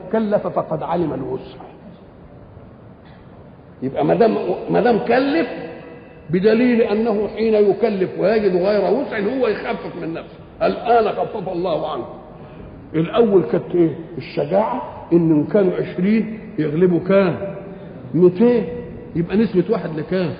كلف فقد علم الوسع يبقى ما دام ما دام كلف بدليل انه حين يكلف ويجد غير وسع هو يخفف من نفسه الان خفف الله عنه الاول كانت ايه الشجاعه ان كانوا عشرين يغلبوا كام 200 يبقى نسبه واحد لكام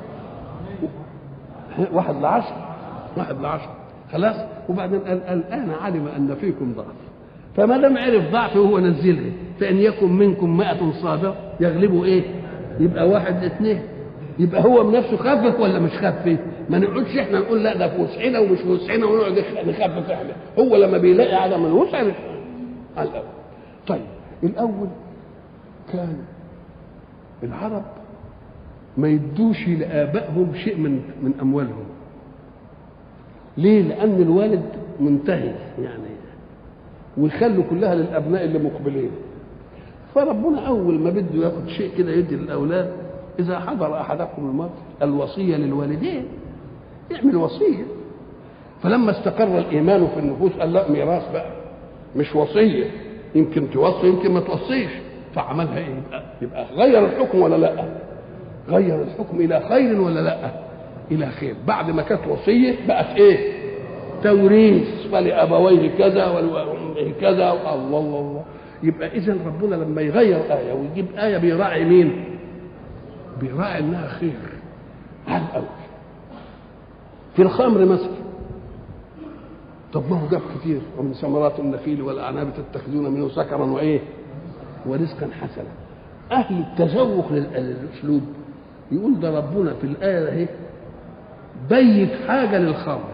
واحد لعشر واحد لعشر خلاص وبعدين قال الان علم ان فيكم ضعف فما دام عرف ضعفه هو نزلها فان يكن منكم مائة صابر يغلبوا ايه يبقى واحد اثنين يبقى هو بنفسه خفف ولا مش خفف ما نقعدش احنا نقول لا ده في وسعنا ومش في وسعنا ونقعد نخفف احنا هو لما بيلاقي عدم الوسع على الاول طيب الاول كان العرب ما يدوش لابائهم شيء من من اموالهم ليه لان الوالد منتهي يعني ويخلوا كلها للابناء اللي مقبلين فربنا اول ما بده ياخد شيء كده يدي للاولاد اذا حضر احدكم الموت الوصيه للوالدين يعمل وصيه فلما استقر الايمان في النفوس قال لا ميراث بقى مش وصيه يمكن توصي يمكن ما توصيش فعملها ايه يبقى, يبقى غير الحكم ولا لا غير الحكم الى خير ولا لا الى خير بعد ما كانت وصيه بقت ايه توريث فلابويه كذا ولامه كذا الله الله الله يبقى اذا ربنا لما يغير ايه ويجيب ايه بيراعي مين بيراعي انها خير على الاول في الخمر مثلا طب ما هو جاب كتير ومن ثمرات النخيل والاعناب تتخذون منه سكرا وايه ورزقا حسنا اهل التذوق للاسلوب يقول ده ربنا في الايه اهي بيت حاجه للخمر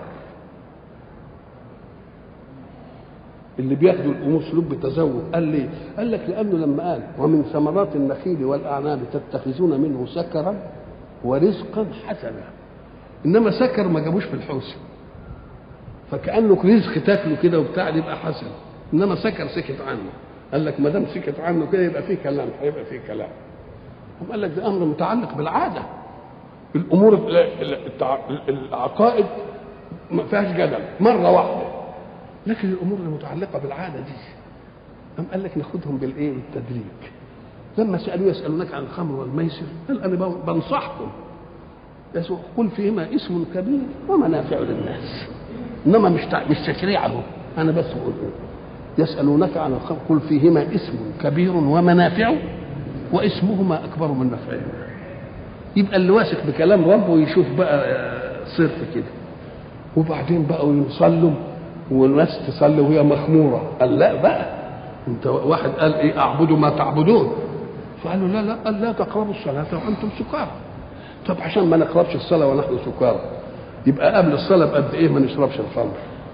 اللي بياخدوا الامور سلوك بتزوج قال ليه؟ قال لك لانه لما قال ومن ثمرات النخيل والاعناب تتخذون منه سكرا ورزقا حسنا انما سكر ما جابوش في الحوسه فكانه رزق تاكله كده وبتاع يبقى حسن انما سكر سكت عنه قال لك ما دام سكت عنه كده يبقى فيه كلام هيبقى فيه كلام هم قال لك ده امر متعلق بالعاده الامور العقائد ما فيهاش جدل مره واحده لكن الامور المتعلقه بالعاده دي قام قال لك ناخدهم بالايه بالتدريج لما سالوه يسالونك عن الخمر والميسر قال انا بنصحكم قل فيهما اسم كبير ومنافع للناس انما مش مش تشريع اهو انا بس بقول يسالونك عن الخمر قل فيهما اسم كبير ومنافع واسمهما اكبر من نفعهما يبقى اللي واثق بكلام ربه يشوف بقى صرف كده وبعدين بقوا يصلوا والناس تصلي وهي مخموره قال لا بقى انت واحد قال ايه اعبدوا ما تعبدون فقالوا لا لا قال لا تقربوا الصلاه وانتم سكارى طب عشان ما نقربش الصلاه ونحن سكارى يبقى قبل الصلاه بقد ايه ما نشربش الخمر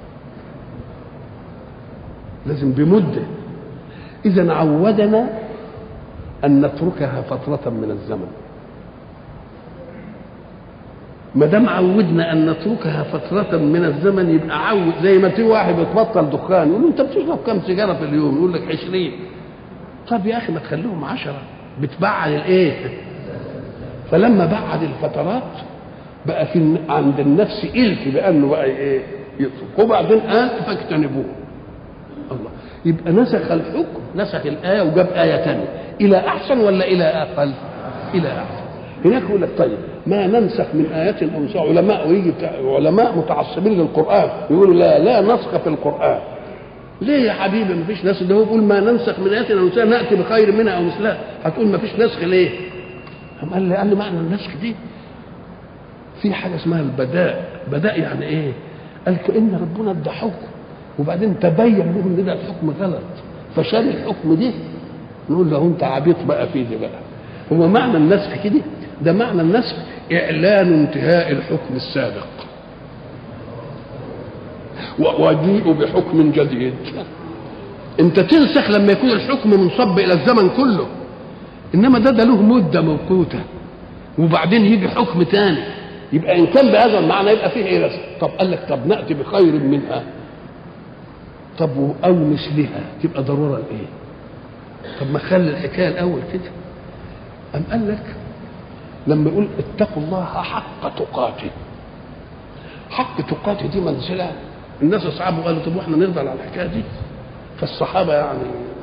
لازم بمده اذا عودنا ان نتركها فتره من الزمن ما دام عودنا ان نتركها فتره من الزمن يبقى عود زي ما في واحد بتبطل دخان يقول له انت بتشرب كم سيجاره في اليوم يقول لك 20 طب يا اخي ما تخليهم 10 بتبعد الايه فلما بعد الفترات بقى في عند النفس إلف بانه بقى ايه يترك وبعدين قال فاجتنبوه الله يبقى نسخ الحكم نسخ الايه وجاب ايه ثانيه الى احسن ولا الى اقل الى احسن هناك يقول لك طيب ما ننسخ من آيات أو نسخ علماء ويجي علماء متعصبين للقرآن يقولوا لا لا نسخ في القرآن ليه يا حبيبي ما فيش نسخ ده هو بيقول ما ننسخ من آيات أو نسخ نأتي بخير منها أو مثلها هتقول ما فيش نسخ ليه؟ قام قال لي قال لي معنى النسخ دي في حاجة اسمها البداء بداء يعني إيه؟ قال كأن ربنا ادى حكم وبعدين تبين له ان ده الحكم غلط فشال الحكم دي نقول له انت عبيط بقى في دي بقى هو معنى النسخ كده ده معنى النسخ إعلان انتهاء الحكم السابق وجيء بحكم جديد انت تنسخ لما يكون الحكم منصب الى الزمن كله انما ده ده له مده موقوته وبعدين يجي حكم تاني يبقى ان كان بهذا المعنى يبقى فيه ايه رسم طب قال لك طب ناتي بخير منها طب او مثلها تبقى ضروره لايه طب ما خلي الحكايه الاول كده أم قال لك لما يقول اتقوا الله حق تقاته حق تقاته دي منزله الناس اصحابه قالوا طب واحنا نفضل على الحكايه دي فالصحابه يعني